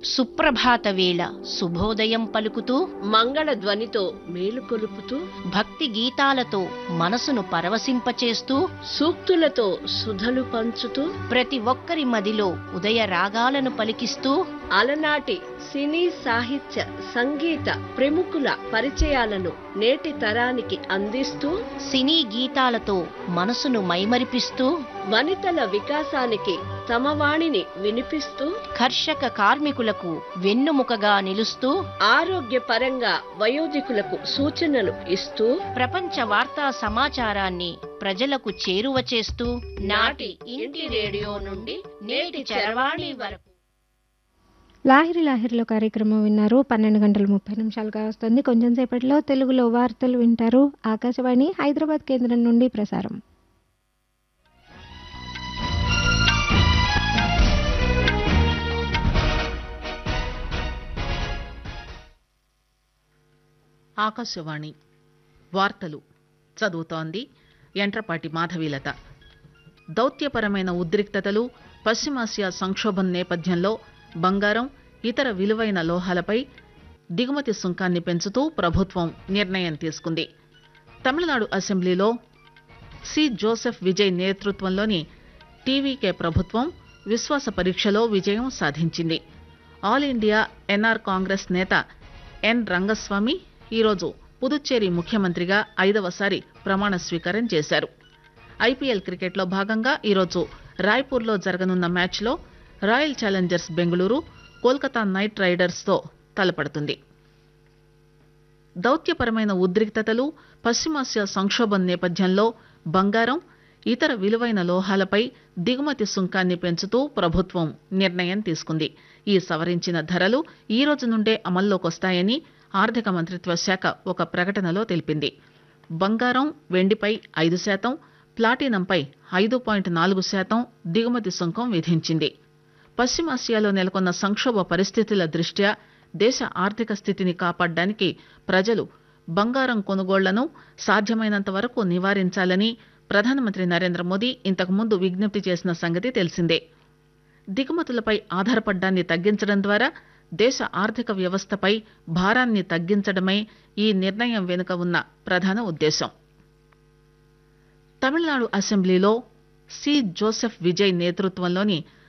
సుప్రభాత వేళ శుభోదయం పలుకుతూ మంగళ ధ్వనితో మేలుకొలుపుతూ భక్తి గీతాలతో మనసును పరవశింపచేస్తూ సూక్తులతో సుధలు పంచుతూ ప్రతి ఒక్కరి మదిలో ఉదయ రాగాలను పలికిస్తూ అలనాటి సినీ సాహిత్య సంగీత ప్రముఖుల పరిచయాలను నేటి తరానికి అందిస్తూ సినీ గీతాలతో మనసును మైమరిపిస్తూ వనితల వికాసానికి తమ వాణిని వినిపిస్తూ కర్షక కార్మికులకు వెన్నుముకగా నిలుస్తూ ఆరోగ్యపరంగా వయోధికులకు సూచనలు ఇస్తూ ప్రపంచ వార్తా సమాచారాన్ని ప్రజలకు చేరువ చేస్తూ నాటి ఇంటి రేడియో నుండి నేటి చరవాణి వరకు లాహిరి లాహిరిలో కార్యక్రమం విన్నారు పన్నెండు గంటల ముప్పై నిమిషాలుగా వస్తుంది కొంచెం సేపట్లో తెలుగులో వార్తలు వింటారు ఆకాశవాణి హైదరాబాద్ కేంద్రం నుండి ప్రసారం ఆకాశవాణి వార్తలు చదువుతోంది ఎంట్రపాటి మాధవీలత దౌత్యపరమైన ఉద్రిక్తతలు పశ్చిమాసియా సంక్షోభం నేపథ్యంలో బంగారం ఇతర విలువైన లోహాలపై దిగుమతి సుంకాన్ని పెంచుతూ ప్రభుత్వం నిర్ణయం తీసుకుంది తమిళనాడు అసెంబ్లీలో సి జోసెఫ్ విజయ్ నేతృత్వంలోని టీవీకే ప్రభుత్వం విశ్వాస పరీక్షలో విజయం సాధించింది ఆల్ ఇండియా ఎన్ఆర్ కాంగ్రెస్ నేత ఎన్ రంగస్వామి ఈరోజు పుదుచ్చేరి ముఖ్యమంత్రిగా ఐదవసారి ప్రమాణ స్వీకారం చేశారు ఐపీఎల్ క్రికెట్లో భాగంగా ఈరోజు రాయ్పూర్లో జరగనున్న మ్యాచ్లో royal challengers Bengaluru Kolkata knight రైడర్స్తో తలపడుతుంది దౌత్యపరమైన ఉద్రిక్తతలు పశ్చిమాసియా సంక్షోభం నేపథ్యంలో బంగారం ఇతర విలువైన లోహాలపై దిగుమతి సుంకాన్ని పెంచుతూ ప్రభుత్వం నిర్ణయం తీసుకుంది ఈ సవరించిన ధరలు ఈ రోజు నుండే అమల్లోకొస్తాయని ఆర్థిక మంత్రిత్వ శాఖ ఒక ప్రకటనలో తెలిపింది బంగారం వెండిపై ఐదు శాతం ప్లాటినంపై ఐదు పాయింట్ నాలుగు శాతం దిగుమతి సుంకం విధించింది పశ్చిమాసియాలో నెలకొన్న సంక్షోభ పరిస్థితుల దృష్ట్యా దేశ ఆర్థిక స్థితిని కాపాడడానికి ప్రజలు బంగారం కొనుగోళ్లను సాధ్యమైనంత వరకు నివారించాలని ప్రధానమంత్రి నరేంద్ర మోదీ ఇంతకుముందు విజ్ఞప్తి చేసిన సంగతి తెలిసిందే దిగుమతులపై ఆధారపడ్డాన్ని తగ్గించడం ద్వారా దేశ ఆర్థిక వ్యవస్థపై భారాన్ని తగ్గించడమే ఈ నిర్ణయం వెనుక ఉన్న ప్రధాన ఉద్దేశం తమిళనాడు అసెంబ్లీలో సి జోసెఫ్ విజయ్ నేతృత్వంలోని